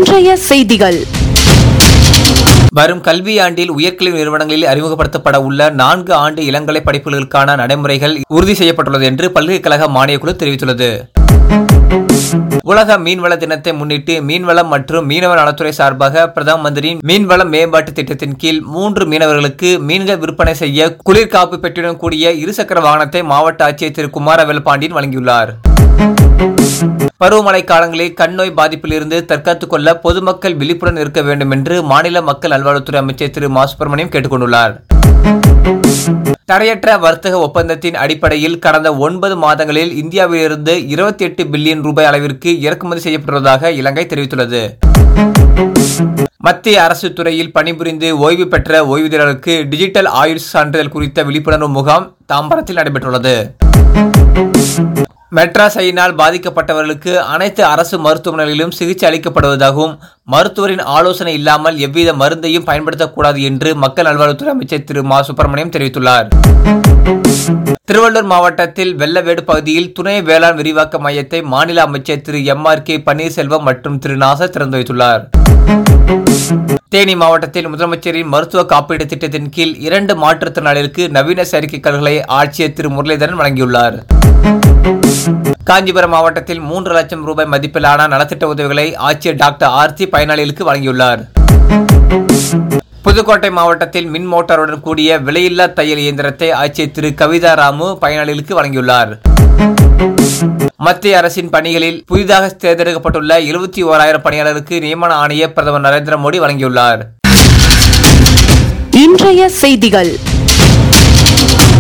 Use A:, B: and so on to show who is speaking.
A: இன்றைய செய்திகள்
B: வரும் கல்வியாண்டில் உயர்கல்வி நிறுவனங்களில் அறிமுகப்படுத்தப்பட உள்ள நான்கு ஆண்டு இளங்கலை படிப்புகளுக்கான நடைமுறைகள் உறுதி செய்யப்பட்டுள்ளது என்று பல்கலைக்கழக மானியக்குழு தெரிவித்துள்ளது உலக மீன்வள தினத்தை முன்னிட்டு மீன்வளம் மற்றும் மீனவ நலத்துறை சார்பாக பிரதம மந்திரியின் மீன்வள மேம்பாட்டு திட்டத்தின் கீழ் மூன்று மீனவர்களுக்கு மீன்கள் விற்பனை செய்ய குளிர்காப்பு பெட்டியுடன் கூடிய இருசக்கர வாகனத்தை மாவட்ட ஆட்சியர் திரு குமாரவேல் பாண்டியன் வழங்கியுள்ளார் பருவமழை காலங்களில் கண்ணோய் பாதிப்பிலிருந்து தற்காத்துக் கொள்ள பொதுமக்கள் விழிப்புடன் இருக்க வேண்டும் என்று மாநில மக்கள் நல்வாழ்வுத்துறை அமைச்சர் திரு மா சுப்பிரமணியம் கேட்டுக்கொண்டுள்ளார் தடையற்ற வர்த்தக ஒப்பந்தத்தின் அடிப்படையில் கடந்த ஒன்பது மாதங்களில் இந்தியாவிலிருந்து இருபத்தி எட்டு பில்லியன் ரூபாய் அளவிற்கு இறக்குமதி செய்யப்பட்டுள்ளதாக இலங்கை தெரிவித்துள்ளது மத்திய அரசு துறையில் பணிபுரிந்து ஓய்வு பெற்ற ஓய்வூதியர்களுக்கு டிஜிட்டல் ஆயுள் சான்றிதழ் குறித்த விழிப்புணர்வு முகாம் தாம்பரத்தில் நடைபெற்றுள்ளது மெட்ராசையினால் பாதிக்கப்பட்டவர்களுக்கு அனைத்து அரசு மருத்துவமனைகளிலும் சிகிச்சை அளிக்கப்படுவதாகவும் மருத்துவரின் ஆலோசனை இல்லாமல் எவ்வித மருந்தையும் பயன்படுத்தக்கூடாது என்று மக்கள் நல்வாழ்வுத்துறை அமைச்சர் திரு மா சுப்பிரமணியம் தெரிவித்துள்ளார் திருவள்ளூர் மாவட்டத்தில் வெள்ளவேடு பகுதியில் துணை வேளாண் விரிவாக்க மையத்தை மாநில அமைச்சர் Thiru M R K Panneerselvam மற்றும் திரு நாசர் திறந்து வைத்துள்ளார் தேனி மாவட்டத்தில் முதலமைச்சரின் மருத்துவ காப்பீடு திட்டத்தின் கீழ் இரண்டு மாற்றுத்திறனாளிகளுக்கு நவீன செயற்கை கல்களை ஆட்சியர் திரு முரளிதரன் வழங்கியுள்ளார் காஞ்சிபுரம் மாவட்டத்தில் மூன்று லட்சம் ரூபாய் மதிப்பிலான நலத்திட்ட உதவிகளை ஆட்சியர் டாக்டர் ஆர்த்தி பயனாளிகளுக்கு வழங்கியுள்ளார் புதுக்கோட்டை மாவட்டத்தில் மின் மோட்டாருடன் கூடிய விலையில்லா தையல் இயந்திரத்தை ஆட்சியர் திரு கவிதா ராமு பயனாளிகளுக்கு வழங்கியுள்ளார் மத்திய அரசின் பணிகளில் புதிதாக தேர்ந்தெடுக்கப்பட்டுள்ள இருபத்தி ஓராயிரம் பணியாளருக்கு நியமன ஆணைய பிரதமர் நரேந்திர மோடி வழங்கியுள்ளார்
A: இன்றைய செய்திகள்